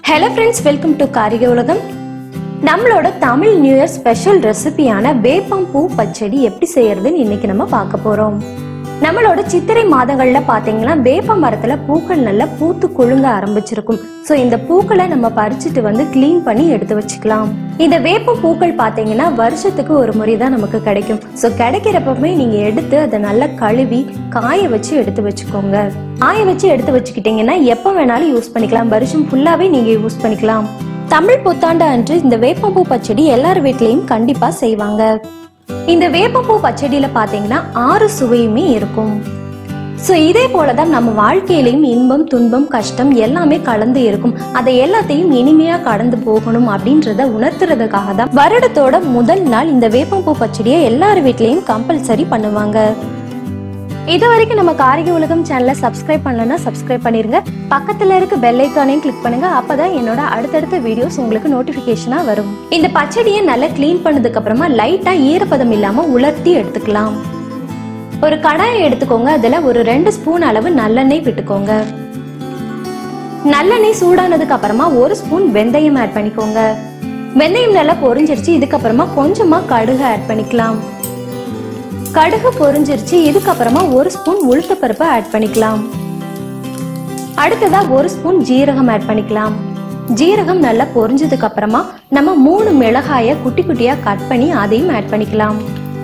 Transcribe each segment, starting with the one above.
hello friends welcome to Karigai Ulagam நம்மளோட Tamil new year special ரெசிபியான வேப்பம் பூ பச்சடி எப்படி செய்யறதுன்னு இன்னைக்கு நம்ம பார்க்க போறோம் நம்மளோட சித்திரை மாதங்கள்ல பாத்தீங்கன்னா வேப்ப மரத்துல பூக்கள் நல்லா பூத்து குலுங்க ஆரம்பிச்சிருக்கும் ஸோ இந்த பூக்களை நம்ம பறிச்சுட்டு வந்து க்ளீன் பண்ணி எடுத்து வச்சுக்கலாம் இந்த வேப்ப பூக்கள் பாத்தீங்கன்னா வருஷத்துக்கு ஒரு முறை தான் நமக்கு கிடைக்கும் ஸோ கிடைக்கிறப்பவே நீங்க எடுத்து அதை நல்லா கழுவி காய வச்சு எடுத்து வச்சுக்கோங்க காய வச்சு எடுத்து வச்சுக்கிட்டீங்கன்னா எப்போ வேணாலும் யூஸ் பண்ணிக்கலாம் வருஷம் ஃபுல்லாவே நீங்க யூஸ் பண்ணிக்கலாம் தமிழ் புத்தாண்டு அன்று இந்த வேப்பம்பூ பச்சடி எல்லார் வீட்லயும் கண்டிப்பா செய்வாங்க இந்த வேப்பம்பூ பச்சடியில பாத்தீங்கன்னா ஆறு சுவையுமே இருக்கும் ஸோ இதே போலதான் நம்ம வாழ்க்கையிலையும் இன்பம் துன்பம் கஷ்டம் எல்லாமே கலந்து இருக்கும் அதை எல்லாத்தையும் இனிமையா கடந்து போகணும் அப்படின்றத உணர்த்துறதுக்காக தான் வருடத்தோட முதல் நாள் இந்த வேப்பம்பூ பச்சடியை எல்லார் வீட்லயும் கம்பல்சரி பண்ணுவாங்க இது வரைக்கும் நம்ம காரிகை உலகம் சேனலை சப்ஸ்கிரைப் பண்ணலன்னா சப்ஸ்கிரைப் பண்ணிருங்க பக்கத்துல இருக்க பெல் ஐக்கானையும் கிளிக் பண்ணுங்க அப்பதான் என்னோட அடுத்தடுத்த வீடியோஸ் உங்களுக்கு நோட்டிபிகேஷனா வரும் இந்த பச்சடியை நல்லா க்ளீன் பண்ணதுக்கு அப்புறமா லைட்டா ஈரப்பதம் இல்லாம உலர்த்தி எடுத்துக்கலாம் ஒரு கடாயை எடுத்துக்கோங்க அதுல ஒரு ரெண்டு ஸ்பூன் அளவு நல்லெண்ணெய் விட்டுக்கோங்க நல்லெண்ணெய் சூடானதுக்கு அப்புறமா ஒரு ஸ்பூன் வெந்தயம் ஆட் பண்ணிக்கோங்க வெந்தயம் நல்லா பொரிஞ்சிருச்சு இதுக்கப்புறமா கொஞ்சமா கடுகு ஆட் பண்ணிக்கலாம் கடுகு பொரிஞ்சிருச்சு இதுக்கப்புறமா ஒரு ஸ்பூன் உளுத்தப்பருப்பு ஆட் பண்ணிக்கலாம் அடுத்ததா ஒரு ஸ்பூன் ஜீரகம் ஆட் பண்ணிக்கலாம் ஜீரகம் நல்லா பொரிஞ்சதுக்கு அப்புறமா நம்ம மூணு மிளகாய குட்டி குட்டியா கட் பண்ணி அதையும் ஆட் பண்ணிக்கலாம்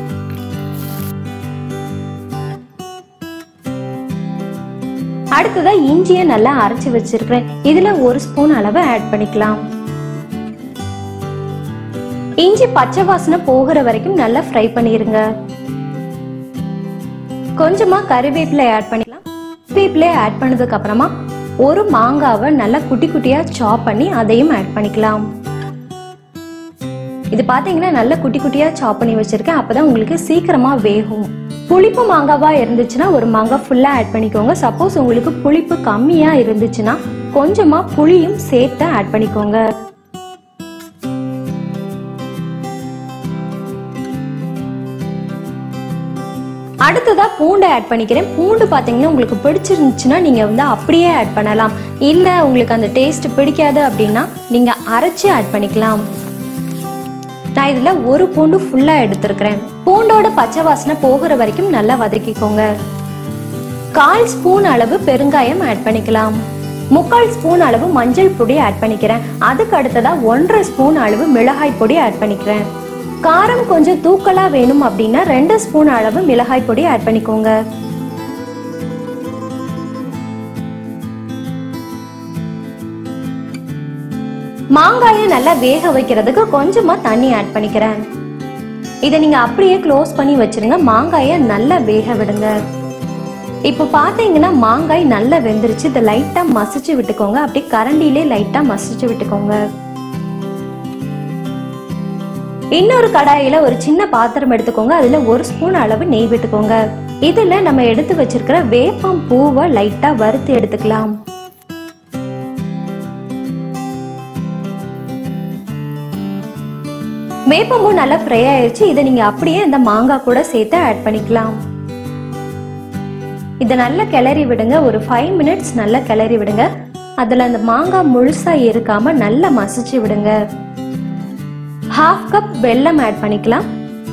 அடுத்ததா இஞ்சியை நல்லா அரைச்சு வச்சிருக்கிறேன் இதுல ஒரு ஸ்பூன் அளவு ஆட் பண்ணிக்கலாம் இஞ்சி பச்சை வாசனை போகிற வரைக்கும் நல்லா ஃப்ரை பண்ணிருங்க கொஞ்சமா கறிவேப்பிலை ஆட் பண்ணிக்கலாம் கறிவேப்பிலை ஆட் பண்ணதுக்கு அப்புறமா ஒரு மாங்காவை நல்லா குட்டி குட்டியா சாப் பண்ணி அதையும் ஆட் பண்ணிக்கலாம் இது பாத்தீங்கன்னா நல்லா குட்டி குட்டியா சாப் பண்ணி வச்சிருக்கேன் அப்பதான் உங்களுக்கு சீக்கிரமா வேகும் புளிப்பு மாங்காவா இருந்துச்சுன்னா ஒரு மாங்காய் ஃபுல்லா ஆட் பண்ணிக்கோங்க சப்போஸ் உங்களுக்கு புளிப்பு கம்மியா இருந்துச்சுன்னா கொஞ்சமா புளியும் சேர்த்து ஆட் பண்ணிக்கோங்க அடுத்ததா பூண்டை ஆட் பண்ணிக்கிறேன் பூண்டு பார்த்தீங்கன்னா உங்களுக்கு பிடிச்சிருந்துச்சுன்னா நீங்கள் வந்து அப்படியே ஆட் பண்ணலாம் இல்லை உங்களுக்கு அந்த டேஸ்ட் பிடிக்காது அப்படின்னா நீங்கள் அரைச்சி ஆட் பண்ணிக்கலாம் நான் இதில் ஒரு பூண்டு ஃபுல்லாக எடுத்திருக்கிறேன் பூண்டோட பச்சை வாசனை போகிற வரைக்கும் நல்லா வதக்கிக்கோங்க கால் ஸ்பூன் அளவு பெருங்காயம் ஆட் பண்ணிக்கலாம் முக்கால் ஸ்பூன் அளவு மஞ்சள் பொடி ஆட் பண்ணிக்கிறேன் அதுக்கு அடுத்ததா ஒன்றரை ஸ்பூன் அளவு மிளகாய் பொடி ஆட் பண்ணிக்கிறேன் காரம் கொஞ்சம் தூக்கலா வேணும் அப்படின்னா ரெண்டு ஸ்பூன் அளவு மிளகாய் பொடி ஆட் பண்ணிக்கோங்க மாங்காயை நல்லா வேக வைக்கிறதுக்கு கொஞ்சமா தண்ணி ஆட் பண்ணிக்கிறேன் இதை நீங்க அப்படியே க்ளோஸ் பண்ணி வச்சிருங்க மாங்காயை நல்லா வேக விடுங்க இப்போ பாத்தீங்கன்னா மாங்காய் நல்லா வெந்துருச்சு இதை லைட்டா மசிச்சு விட்டுக்கோங்க அப்படியே கரண்டிலே லைட்டா மசிச்சு விட்டுக்கோங்க இன்னொரு கடாயில ஒரு சின்ன பாத்திரம் எடுத்துக்கோங்க அதுல ஒரு ஸ்பூன் அளவு நெய் விட்டுக்கோங்க இதுல நம்ம எடுத்து வச்சிருக்கிற வேப்பம் பூவை லைட்டா வறுத்து எடுத்துக்கலாம் வேப்பம் பூ நல்லா ஃப்ரை ஆயிடுச்சு இதை நீங்க அப்படியே இந்த மாங்காய் கூட சேர்த்து ஆட் பண்ணிக்கலாம் இதை நல்லா கிளறி விடுங்க ஒரு ஃபைவ் மினிட்ஸ் நல்லா கிளறி விடுங்க அதுல அந்த மாங்காய் முழுசா இருக்காம நல்லா மசிச்சு விடுங்க ஹாஃப் கப் வெல்லம் ஆட் பண்ணிக்கலாம்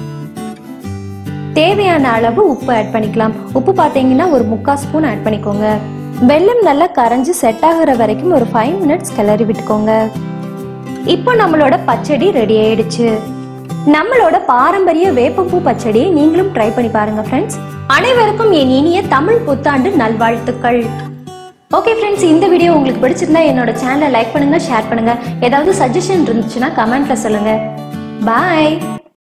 தேவையான அளவு உப்பு ஆட் பண்ணிக்கலாம் உப்பு பார்த்தீங்கன்னா ஒரு முக்கால் ஸ்பூன் ஆட் பண்ணிக்கோங்க வெல்லம் நல்லா கரைஞ்சு செட் ஆகுற வரைக்கும் ஒரு ஃபைவ் மினிட்ஸ் கிளறி விட்டுக்கோங்க இப்போ நம்மளோட பச்சடி ரெடி ஆயிடுச்சு நம்மளோட பாரம்பரிய வேப்பம்பூ பச்சடியை நீங்களும் ட்ரை பண்ணி பாருங்க ஃப்ரெண்ட்ஸ் அனைவருக்கும் என் இனிய தமிழ் புத்தாண்டு நல்வாழ்த்துக்கள் ஓகே ஃப்ரெண்ட்ஸ் இந்த வீடியோ உங்களுக்கு பிடிச்சிருந்தா என்னோட சேனலை லைக் பண்ணுங்க ஷேர் பண்ணுங்க ஏதாவது சஜஷன் இருந்துச்சுன்னா கமெண்ட்ல சொல்லுங்க பாய்